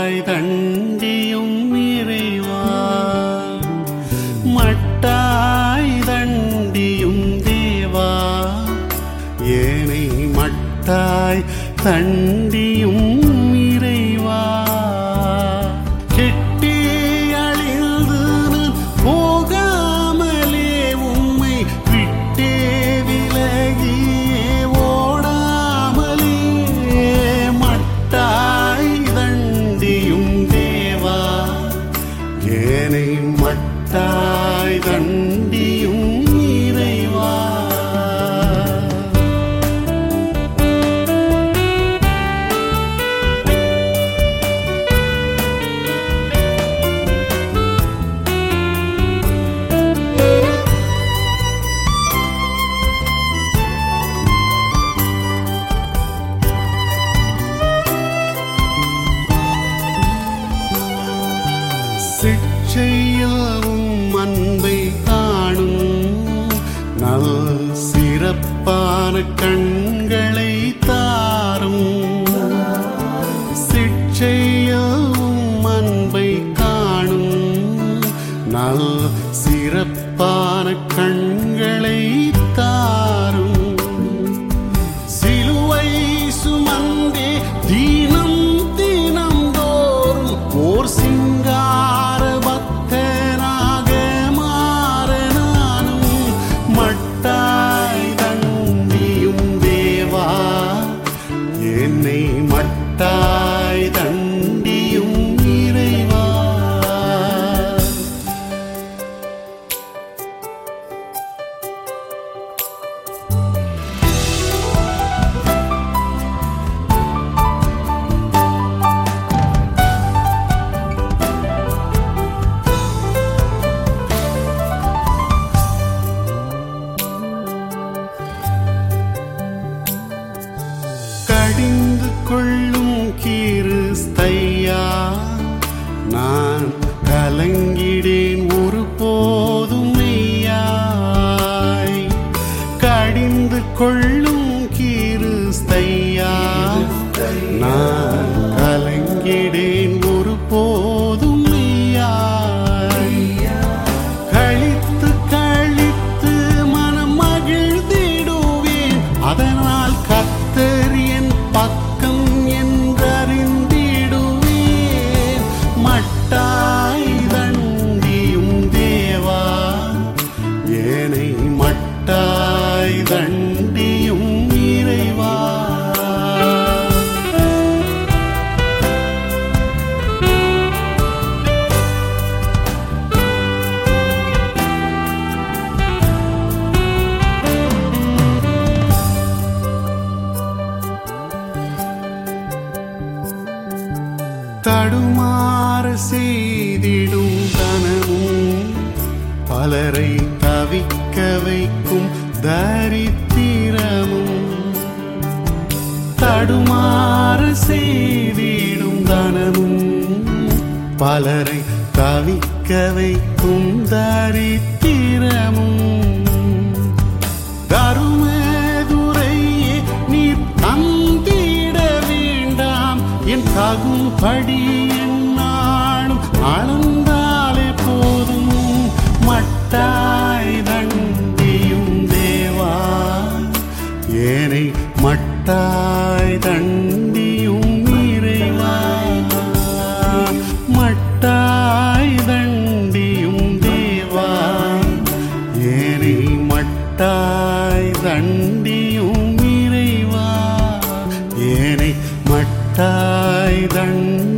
மட்டாய் தண்டியும் இறைவா மட்டாய் தண்டியும் தேவா ஏனை மட்டாய் தண்டியும் இறைவா கெட்டி அழிந்து நான் போகாமலே உம்மை விட்டே விலகியே ஓடாமலே மட்டாய் தண்டியும் தேவா ஏனை மட்டாய் தண்டியும் இறைவா சிற்செய்யவும் அன்பை காணும் நல் சிறப்பான கண்களை தாரும் சிற்செய்யவும் அன்பை காணும் நல் சிறப்பான கண்களை தாரும் சிலுவை சுமந்தே தீனம் தினம் தோறும் ஓர் சிங்கார பக்தனாக மாற நானும் மட்டாய் தண்டியும் தேவா என்னை மட்டாய் தண்டியும் இறைவா கடிந்து கொள்ளும் கிறிஸ்தையா நான் கலங்கிடேன் ஒரு போதும் மெய்யாய் கடிந்து கொள்ளும் கிறிஸ்தையா நான் கலங்கிடேன் ஒரு போதும் மெய்யாய் கழித்து கழித்து மனம் மகிழ்ந்திடுவேன் அதனால் கத்தர் என் பக்கம் என்றறிந்திடுவேன் மட்டாய் தண்டியும் தேவா ஏனை மட்டாய் தண்டியும் இறைவா தடுமாற செய்திடும் தனமும் பலரை தவிக்க வைக்கும் தரித்திரமும் தடுமாற செய்திடும் தனமும் பலரை தவிக்க வைக்கும் தரித்திரமும் தருமதுரையே நீ தந்திட வேண்டாம் என் தகும்படி என்னாலும் அளந்தாலே போதும் மட்டாய் தண்டியும் தேவா ஏனை மட்டாய் தண்டியும் இறைவா மட்டாய் தண்டியும் தேவா ஏனை மட்டாய் தண்டியும் இறைவா ஏனை மட்டாய் தண்டி